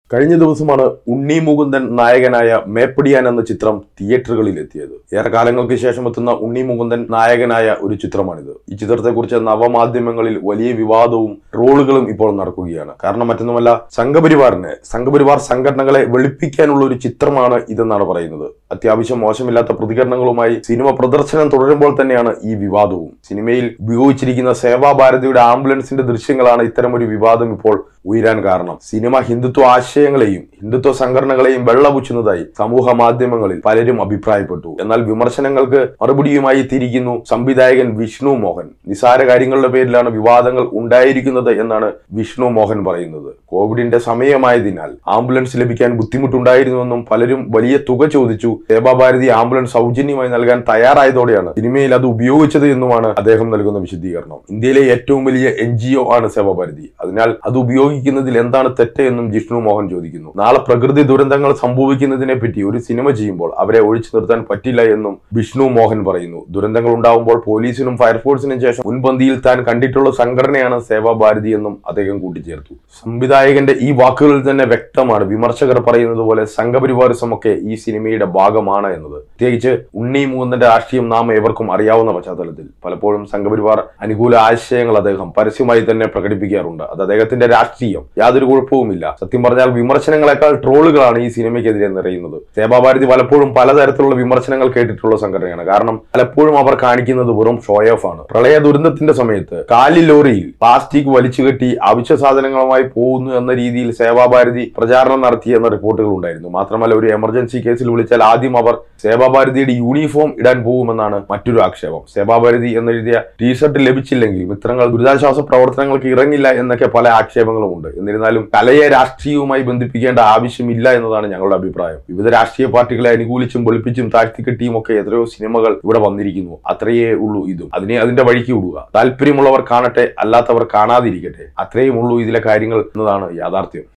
കഴിഞ്ഞ ദിവസമാണ് ഉണ്ണി മുകുന്ദൻ നായകനായ മേപ്പടിയാൻ എന്ന ചിത്രം തിയേറ്ററുകളിൽ എത്തിയത് ഏറെ കാലങ്ങൾക്ക് ശേഷം എത്തുന്ന ഉണ്ണി മുകുന്ദൻ നായകനായ ഒരു ചിത്രമാണിത് ഈ ചിത്രത്തെക്കുറിച്ച് നവമാധ്യമങ്ങളിൽ വലിയ വിവാദവും ട്രോളുകളും ഇപ്പോൾ നടക്കുകയാണ് കാരണം മറ്റൊന്നുമല്ല സംഘപരിവാറിന് സംഘപരിവാർ സംഘടനകളെ വെളുപ്പിക്കാനുള്ള ഒരു ചിത്രമാണ് ഇതെന്നാണ് പറയുന്നത് അത്യാവശ്യം മോശമില്ലാത്ത പ്രതികരണങ്ങളുമായി സിനിമ പ്രദർശനം തുടരുമ്പോൾ തന്നെയാണ് ഈ വിവാദവും സിനിമയിൽ ഉപയോഗിച്ചിരിക്കുന്ന സേവാഭാരതിയുടെ ആംബുലൻസിന്റെ ദൃശ്യങ്ങളാണ് ഇത്തരമൊരു വിവാദം ഇപ്പോൾ ഉയരാൻ കാരണം സിനിമ ഹിന്ദുത്വ ആശയങ്ങളെയും ഹിന്ദുത്വ സംഘടനകളെയും വെള്ളപുച്ചുന്നതായി സമൂഹ മാധ്യമങ്ങളിൽ പലരും അഭിപ്രായപ്പെട്ടു എന്നാൽ വിമർശനങ്ങൾക്ക് മറുപടിയുമായി തിരിക്കുന്നു സംവിധായകൻ വിഷ്ണു മോഹൻ നിസാര കാര്യങ്ങളുടെ പേരിലാണ് വിവാദങ്ങൾ ഉണ്ടായിരിക്കുന്നത് എന്നാണ് വിഷ്ണു മോഹൻ പറയുന്നത് കോവിഡിന്റെ സമയമായതിനാൽ ആംബുലൻസ് ലഭിക്കാൻ ബുദ്ധിമുട്ടുണ്ടായിരുന്നുവെന്നും പലരും വലിയ തുക ചോദിച്ചു സേവാഭാരതി ആംബുലൻസ് സൗജന്യമായി നൽകാൻ തയ്യാറായതോടെയാണ് സിനിമയിൽ അത് ഉപയോഗിച്ചത് എന്നുമാണ് അദ്ദേഹം നൽകുന്ന വിശദീകരണം ഇന്ത്യയിലെ ഏറ്റവും വലിയ എൻ ജി ഒ ആണ് സേവാഭാരതി അതിനാൽ അത് ഉപയോഗിക്കുന്നതിൽ എന്താണ് തെറ്റ് എന്നും ജിഷ്ണു മോഹൻ ചോദിക്കുന്നു നാളെ പ്രകൃതി ദുരന്തങ്ങൾ സംഭവിക്കുന്നതിനെ പറ്റി ഒരു സിനിമ ചെയ്യുമ്പോൾ അവരെ ഒഴിച്ചു നിർത്താൻ പറ്റില്ല എന്നും വിഷ്ണു മോഹൻ പറയുന്നു ദുരന്തങ്ങൾ ഉണ്ടാവുമ്പോൾ പോലീസിനും ഫയർഫോഴ്സിനും ശേഷം മുൻപന്തിയിൽ താൻ കണ്ടിട്ടുള്ള സംഘടനയാണ് സേവാഭാരതി എന്നും അദ്ദേഹം കൂട്ടിച്ചേർത്തു സംവിധായകന്റെ ഈ വാക്കുകളിൽ തന്നെ വ്യക്തമാണ് വിമർശകർ പറയുന്നത് പോലെ സംഘപരിവാറിസം ഒക്കെ ഈ സിനിമയുടെ ഭാഗമാണ് എന്നത് പ്രത്യേകിച്ച് ഉണ്ണി മൂന്നന്റെ രാഷ്ട്രീയം നാം ഏവർക്കും അറിയാവുന്ന പശ്ചാത്തലത്തിൽ പലപ്പോഴും സംഘപരിവാർ അനുകൂല ആശയങ്ങൾ അദ്ദേഹം പരസ്യമായി തന്നെ പ്രകടിപ്പിക്കാറുണ്ട് അത് അദ്ദേഹത്തിന്റെ രാഷ്ട്രീയം യാതൊരു കുഴപ്പവുമില്ല സത്യം പറഞ്ഞാൽ വിമർശനങ്ങളെക്കാൾ ട്രോളുകളാണ് ഈ സിനിമയ്ക്കെതിരെ നിറയുന്നത് സേവാഭാരതി പലപ്പോഴും പലതരത്തിലുള്ള വിമർശനങ്ങൾ കേട്ടിട്ടുള്ള സംഘടനയാണ് കാരണം പലപ്പോഴും അവർ കാണിക്കുന്നത് വെറും ഷോ ഓഫ് ആണ് പ്രളയ ദുരന്തത്തിന്റെ സമയത്ത് കാലി ലോറിയിൽ പ്ലാസ്റ്റിക് വലിച്ചു കെട്ടി അവശ്യ സാധനങ്ങളുമായി പോകുന്നു എന്ന രീതിയിൽ സേവാഭാരതി പ്രചാരണം നടത്തി എന്ന റിപ്പോർട്ടുകൾ ഉണ്ടായിരുന്നു മാത്രമല്ല ഒരു എമർജൻസി കേസിൽ വിളിച്ചാൽ ആദ്യം അവർ സേവാഭാരതിയുടെ യൂണിഫോം ഇടാൻ പോകുമെന്നാണ് മറ്റൊരു ആക്ഷേപം സേവാഭാരതി എന്നെഴുതിയ ടീഷർട്ട് ലഭിച്ചില്ലെങ്കിൽ മിത്രങ്ങൾ ദുരിതാശ്വാസ പ്രവർത്തനങ്ങൾക്ക് ഇറങ്ങില്ല എന്നൊക്കെ പല ആക്ഷേപങ്ങളും ഉണ്ട് എന്നിരുന്നാലും കലയെ രാഷ്ട്രീയവുമായി ബന്ധിപ്പിക്കേണ്ട ആവശ്യമില്ല എന്നതാണ് ഞങ്ങളുടെ അഭിപ്രായം വിവിധ രാഷ്ട്രീയ പാർട്ടികളെ അനുകൂലിച്ചും വെളുപ്പിച്ചും താഴ്ത്തിക്കെട്ടിയും ഒക്കെ എത്രയോ സിനിമകൾ ഇവിടെ വന്നിരിക്കുന്നു അത്രയേ ഉള്ളൂ ഇതും അതിനെ അതിന്റെ വഴിക്ക് വിടുക താല്പര്യമുള്ളവർ കാണട്ടെ അല്ലാത്തവർ കാണാതിരിക്കട്ടെ അത്രയും ഉള്ളൂ ഇതിലെ കാര്യങ്ങൾ എന്നതാണ് യാഥാർത്ഥ്യം